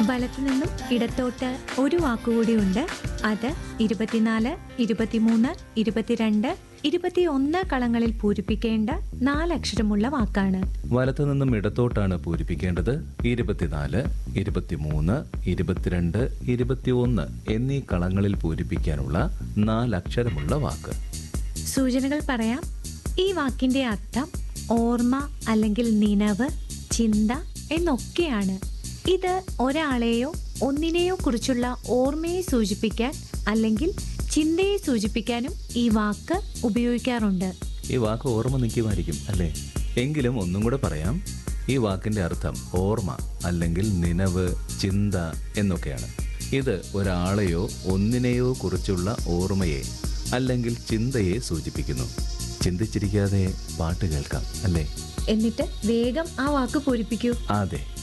വലത്തു നിന്നും ഇടത്തോട്ട് ഒരു വാക്കുകൂടിയുണ്ട് അത് ഇരുപത്തിനാല് ഇരുപത്തിമൂന്ന് ഇരുപത്തിരണ്ട് ഇരുപത്തിയൊന്ന് കളങ്ങളിൽ പൂരിപ്പിക്കേണ്ട നാലക്ഷരമുള്ള വാക്കാണ് വലത്തു നിന്നും ഇടത്തോട്ടാണ് പൂരിപ്പിക്കേണ്ടത് ഇരുപത്തിനാല് ഇരുപത്തിമൂന്ന് ഇരുപത്തിരണ്ട് ഇരുപത്തിയൊന്ന് എന്നീ കളങ്ങളിൽ പൂരിപ്പിക്കാനുള്ള നാലക്ഷരമുള്ള വാക്ക് സൂചനകൾ പറയാം ഈ വാക്കിന്റെ അർത്ഥം ഓർമ്മ അല്ലെങ്കിൽ നിനവ് ചിന്ത എന്നൊക്കെയാണ് ഇത് ഒരാളെയോ ഒന്നിനെയോ കുറിച്ചുള്ള ഓർമ്മയെ സൂചിപ്പിക്കാൻ അല്ലെങ്കിൽ ചിന്തയെ സൂചിപ്പിക്കാനും ഈ വാക്ക് ഉപയോഗിക്കാറുണ്ട് ഈ വാക്ക് ഓർമ്മ നിൽക്കുമായിരിക്കും അല്ലേ എങ്കിലും ഒന്നും കൂടെ പറയാം ഈ വാക്കിന്റെ അർത്ഥം ഓർമ്മ അല്ലെങ്കിൽ നിനവ് ചിന്ത എന്നൊക്കെയാണ് ഇത് ഒരാളെയോ ഒന്നിനെയോ കുറിച്ചുള്ള ഓർമ്മയെ അല്ലെങ്കിൽ ചിന്തയെ സൂചിപ്പിക്കുന്നു ചിന്തിച്ചിരിക്കാതെ പാട്ട് കേൾക്കാം അല്ലേ എന്നിട്ട് വേഗം ആ വാക്ക് പൂരിപ്പിക്കൂ അതെ